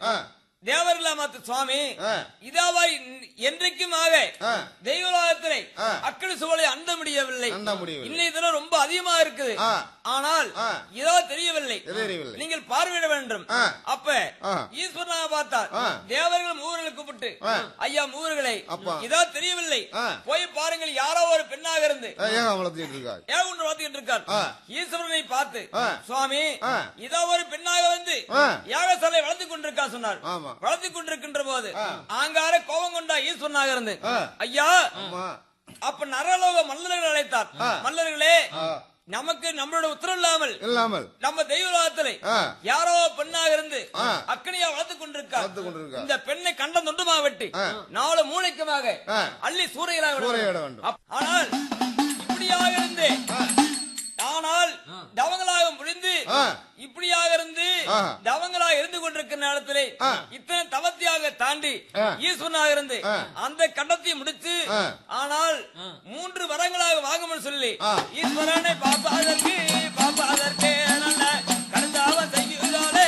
ஆ, தேவர்லாமத்து சுவாமி ஆ. இதாவாய் என்றைக்குமாக ஆ. தெய்வலோகத்திலே ஆ. அக்கடி சுவலை அண்ட முடியவில்லை அண்ட முடியவில்லை. இன்னை தினம் ரொம்ப அதிகமா இருக்குது ஆ. ஆனால் ஆ. இதோ தெரியவில்லை தெரியவில்லை. நீங்கள் பார்வையிட வேண்டும் ஆ. அப்ப ஆ. ஈஸ்வரனாக பார்த்தார் ஆ. தேவர்கள் மூவர்களை கூப்பிட்டு ஆ. ஐயா மூவர்களை அப்பா. இதோ தெரியவில்லை ஆ. போய் பாருங்கள் யாரோ ஒரு பெண்ணாக இருந்து ஆ, ஏன் வளர்த்துக்கிட்டு இருக்காரு ஏன் ஒன்று வாத்திக்கிட்டு இருக்கார் ஆ. ஈஸ்வரனை பார்த்து ஆ. சுவாமி ஆ. இதோ ஒரு பெண்ணாக வந்து ஆ. யாகசாலை வளர்த்து கொண்டிருக்கா சொன்னார் ஆமா. வளர்த்து கொண்டிருக்கின்ற போது ஆ. ஆங்கார கோபம் கொண்டா ஈஸ்வரனாக இருந்து ஆ. ஐயா ஆமா அப்ப நரலோக மல்லர்கள் அழைத்தார் ஆ. மல்லர்களே ஆ. நமக்கு நம்மளோட உத்தரவு இல்லாமல் இல்லாமல் நம்ம தெய்வலோகத்திலே ஆ. யாரோ பெண்ணாக இருந்து ஆ. அக்கனியா வளர்த்து கொண்டிருக்கார் வளர்த்துக் கொண்டிருக்கார். இந்த பெண்ணை கண்டம் தொண்டுமா வெட்டி ஆ. நாலு மூளைக்குமாக ஆ. அள்ளி சூறையிலாக விட சூறையிட வேண்டும். வேண்டும். அப்- ஆனால் இப்படியாக இருந்து ஆனால் தவங்களாக முடிந்து ஆ. இப்படியாக இருந்து ஆ. தவங்களாக இருந்து கொண்டிருக்கிற நேரத்திலே ஆ. இத்தனை தவத்தியாக தாண்டி ஆ. ஈஸ்வரனாக இருந்து ஆ. அந்த கண்டத்தை முடித்து ஆ. ஆனால் மூன்று வரங்களாக வாங்கணும்னு சொல்லி ஆ. ஈஸ்வரனை பாப்பாதற்கு பாப்பாதற்கு நல்ல கருந்தாவன் செய்கிறாளே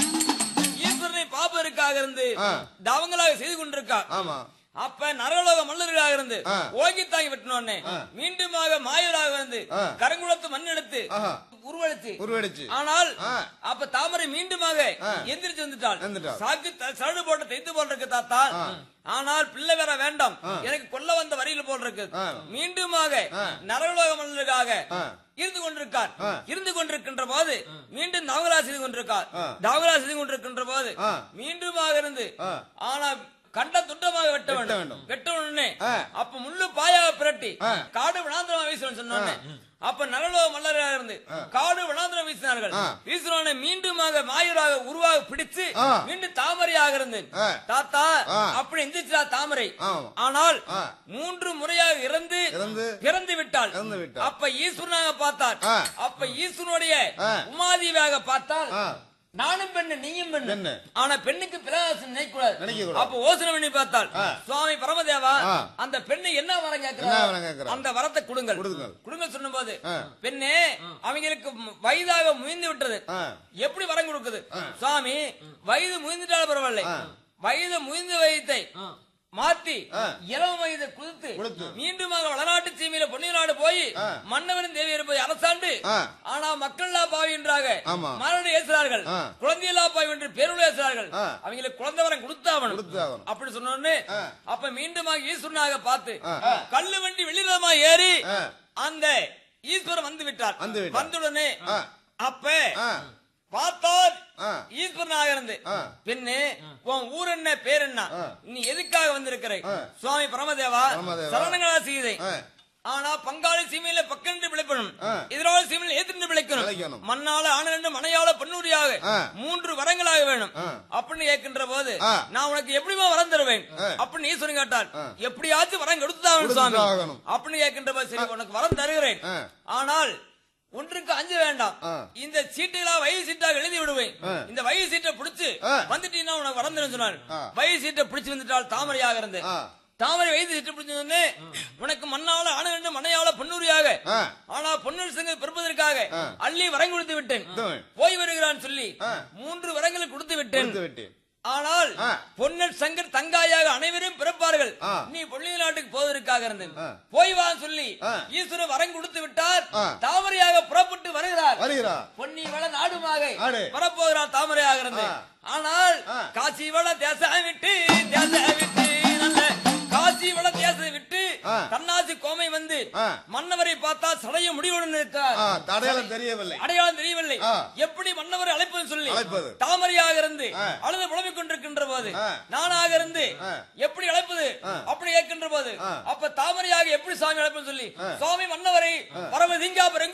ஈஸ்வரனை பாப்பதற்காக இருந்து ஆ. தவங்களாக செய்து கொண்டிருக்கா ஆமா அப்ப நரலோக மல்லர்களாக இருந்து ஆ. ஓங்கி தாங்கி வெட்டினோடனே மீண்டுமாக மாயராக வந்து ஆ. கருங்குளத்து மண் எடுத்து ஆஹா. உருவெடுத்து உருவடிச்சு ஆனால் ஆ. அப்ப தாமரை மீண்டுமாக ஆ. எந்திரிச்சு வந்துட்டாள் வந்துட்டாள். சாக்கு த- சரடு போட்டு தைத்து போல் இருக்கு தாத்தா ஆனால் பிள்ளை வேற வேண்டாம் எனக்கு கொல்ல வந்த வரியில போல் இருக்கு ஆ. மீண்டுமாக ஆ. நரலோக மல்லருக்காக ஆ. இருந்து கொண்டிருக்கார் ஆ. இருந்து கொண்டிருக்கின்ற போது மீண்டும் தவங்களா செய்து கொண்டிருக்கார் ஆ. தவங்களா செய்து கொண்டிருக்கின்ற போது ஆ. மீண்டுமாக இருந்து ஆ. ஆனா கண்ட துண்டமாக வெட்ட வெட்ட வேண்டும் வேண்டும். வெட்ட உடனே ஆ. அப்ப முள்ளு பாயாக பிரட்டி ஆ. காடு வினாந்திரம் வீசணும் சொன்னோன்னே அப்ப நரலோக மல்லராக இருந்து காடு வினாந்திரம் வீசினார்கள் ஆ. வீசினோடனே மீண்டுமாக மாயூராக உருவாக பிடிச்சு ஆ. மீண்டும் தாமரையாக இருந்து ஆ. தாத்தா ஆ. அப்படி எந்திரிச்சா தாமரை ஆமா. ஆனால் ஆ. மூன்று முறையாக இறந்து இறந்து பிறந்து விட்டாள் இறந்து விட்டாள். அப்ப ஈஸ்வரனாக பார்த்தார் ஆ. அப்ப ஈஸ்வரனுடைய ஆ. உமாதேவியாக பார்த்தால் ஆ. நானும் பெண்ணு நீயும் பெண்ணு பெண்ணு. ஆனா பெண்ணுக்கு பிரகாசம் நினைக்கூடாது நினைக்கக்கூடாது. அப்ப யோசனை பண்ணி பார்த்தால் ஆ. சுவாமி பரமதேவா ஆ. அந்த பெண்ணு என்ன வரம் என்ன கேட்கிறார் வரம் கேட்கிறார்? அந்த வரத்தை கொடுங்கள் கொடுங்கள். கொடுங்க சொன்னும்போது ஆ. பெண்ணே அவங்களுக்கு வயதாக முயந்து விட்டது ஆ. எப்படி வரம் கொடுக்குது சுவாமி வயது முயந்துட்டாலும் பரவாயில்லை ஆ. வயது முயந்த வயதை மாத்தி ஆ. இளம் வயதை குதித்து கொடுத்து. மீண்டுமாக வளநாட்டு சீமையில பொன்னியநாடு போய் ஆ. மன்னவரின் தேவியர் போய் அரசாண்டு ஆ. ஆனா மக்கள் பாவி என்றாக ஆமா. மரணம் ஏசுறார்கள் ஆ. குழந்தையில்லா பாவி என்று பேருள் ஏசுறார்கள் ஆ. அவங்களுக்கு குழந்தை வரம் கொடுத்தாவணும் கொடுத்தாகணும். அப்படி சொன்னோடனே ஆ. அப்ப மீண்டுமாக ஈஸ்வரனாக பார்த்து ஆ. கல்லு வண்டி வெளிரமா ஏறி ஆ. அந்த ஈஸ்வரன் வந்து விட்டார் வந்து விட்டார். வந்துடனே ஆ. அப்ப ஆ. பார்த்தார் ஆ. ஈஸ்வரனாக இருந்து ஆ. பெண்ணு உன் ஊர் என்ன பேர் என்ன ஆ. நீ எதுக்காக வந்திருக்கிற ஆ. சுவாமி பரமதேவா பரமதேவா. சரணங்களா சீதை ஆ. ஆனா பங்காளி சீமையில பக்கென்று பிழைப்பணும் ஆ. எதிராளி சீமையில ஏத்திட்டு பிழைக்கணும் பிழைக்கணும். மண்ணால ஆனரெண்டு மனையால பெண்ணூரியாக ஆ. மூன்று வரங்களாக வேணும் ஆ. அப்படின்னு கேட்கின்ற போது ஆ. நான் உனக்கு எப்படிமா வரம் தருவேன் ஆ. அப்படின்னு ஈஸ்வரன் கேட்டார் ஆ. எப்படியாச்சும் வரம் கொடுத்துதான் சுவாமி கொடுத்துதாகணும். அப்படின்னு கேட்கின்ற போது சரி உனக்கு வரம் தருகிறேன் ஆ. ஆனால் ஒன்றுக்கு அஞ்ச வேண்டாம் ஆ. இந்த சீட்டுகளா வயது சீட்டாக எழுதி விடுவேன் ஆ. இந்த வயது சீட்டை பிடிச்சு ஆ. வந்துட்டீங்கன்னா உனக்கு வரந்துன்னு சொன்னார் ஆ. வயது சீட்டை பிடிச்சு வந்துட்டால் தாமரையாக இருந்து ஆ. தாமரை வயது சீட்டை பிடிச்சு வந்து உனக்கு மண்ணால ஆன வேண்டும் மனையால பொன்னூரியாக ஆ. ஆனா பொன்னூர் சங்க பிறப்பதற்காக ஆ. அள்ளி வரம் கொடுத்து விட்டேன் கொடுத்தவன். போய் வருகிறான் சொல்லி ஆ. மூன்று வரங்களை கொடுத்து விட்டேன் கொடுத்து விட்டேன் ஆனால் ஆ. பொன்னல் சங்கர் தங்காயாக அனைவரும் பிறப்பார்கள் ஆ. நீ பொன்னிய நாட்டுக்கு போவதற்காக இருந்தேன் ஆ. போய் வான்னு சொல்லி ஆ. ஈஸ்வரன் வரம் கொடுத்து விட்டார் ஆ. தாமரையாக புறப்பட்டு வருகிறார் வருகிறா பொன்னி வள நாடுமாக நாடு. வரப்போகிறார் தாமரையாக இருந்து ஆ. ஆனால் ஆ. காசி வள தேசம் விட்டு தேசம் விட்டு நல்ல காசி வள தேசம் விட்டு ஆ. தன்னாசி கோமை வந்து ஆ. மன்னவரை பார்த்தா சடைய முடிவுடன் இருக்கிறார் ஆ, தடையாளம் தெரியவில்லை அடையாளம் தெரியவில்லை ஆ. எப்படி மன்னவரை அழைப்பது சொல்லி அழைப்பது. தாமரையாக இருந்து ஆ. அழுது புலம்பிக் கொண்டிருக்கின்ற போது ஆ. நானாக இருந்து ஆ. எப்படி அழைப்பது ஆ. அப்படி கேட்கின்ற போது ஆ. அப்ப தாமரையாக எப்படி சாமி அழைப்பது சொல்லி சுவாமி மன்னவரை பரம திங்கா